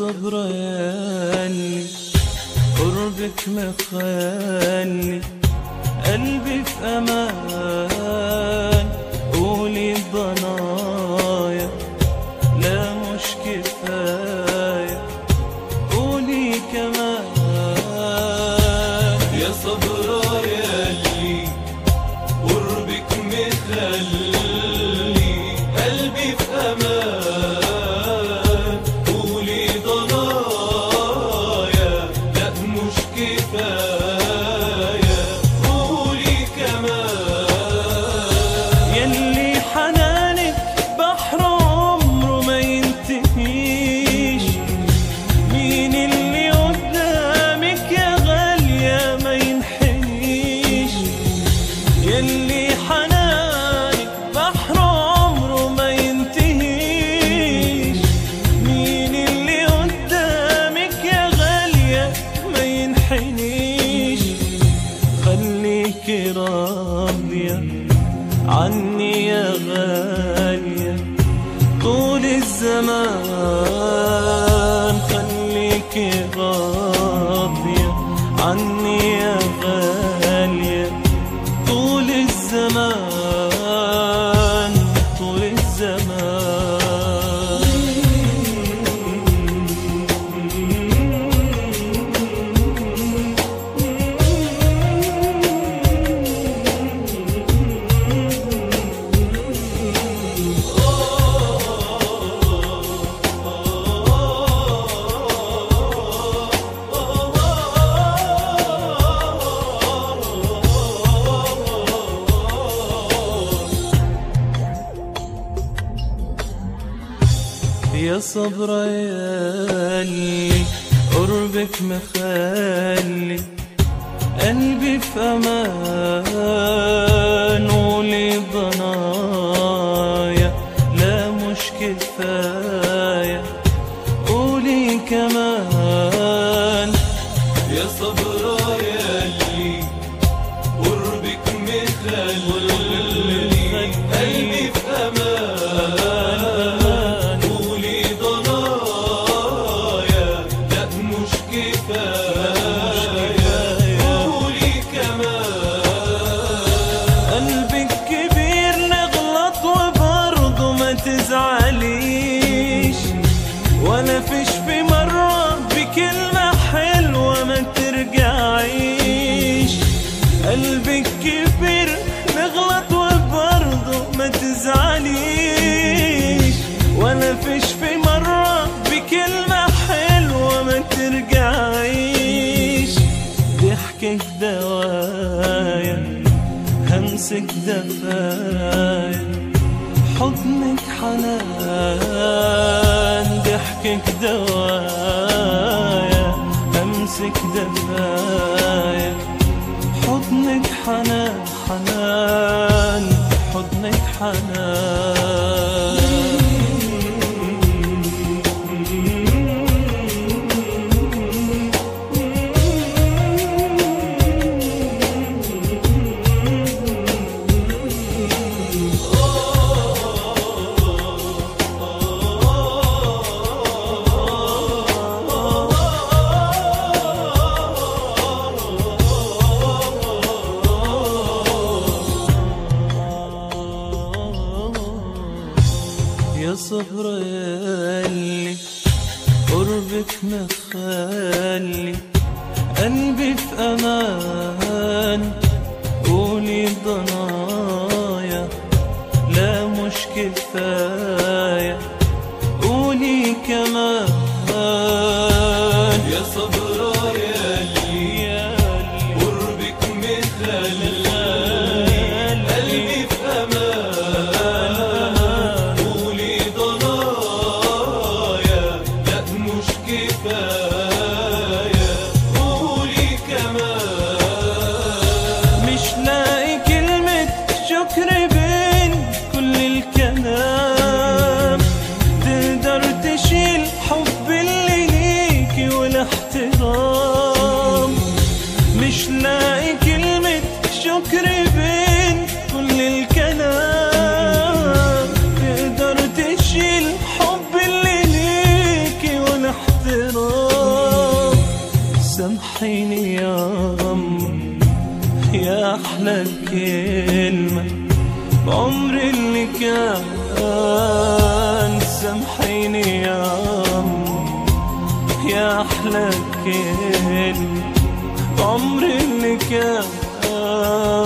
صبر يالي قربك مخلي قلبي في امان قولي ضنايا لا مش كفايه قولي كمان يا صبر يالي قربك مخلي قلبي في امان قولي ضنايا لا مش كفايه قولي كمان يلي حنانك بحر عمره ما ينتهيش مين اللي قدامك يا غالية ما ينحنيش يلي حنانك بحر عمره ما ينتهيش مين اللي قدامك يا غالية ما ينحنيش خليكي راضية عني يا غالية طول الزمان خليكي راضية عني يا غالية طول الزمان طول الزمان يا صبر يالي قربك مخلي قلبي في امان ولي ضنايا لا مش كفايه قولي كمان يا صبر يالي قربك مخلي قلبي في امان قولي ضنايا لا مش كفايه قولي كمان قلبك كبير نغلط وبرضه ما تزعليش ولا فيش في مرة بكلمة حلوة ما ترجعيش قلبك كبير نغلط وبرضه ما تزعليش ولا فيش في مرة بكلمة حلوة ما ترجعيش ضحكك دوايا همسك دفايا حضنك حنان ضحكك دوايا همسك دفايا حضنك حنان حنان حضنك يا صبر يالي قربك مخلي قلبي في امان قولي ضنايا لا مش كفايه قولي كمان يا صبر يالي قربك مخلي قلبي في امان قولي ضنايا لا مش كفايه قولي كمان مش لاقي كلمة شكر بين كل الكلام تقدر تشيل حب اللي ليكي والاحترام مش لاقي كلمة شكر بين كل الكلام تقدر تشيل حب اللي ليكي والاحترام أحلى كلمة بعمري اللي كان سامحيني يا أمي يا أحلى كلمة عمري اللي كان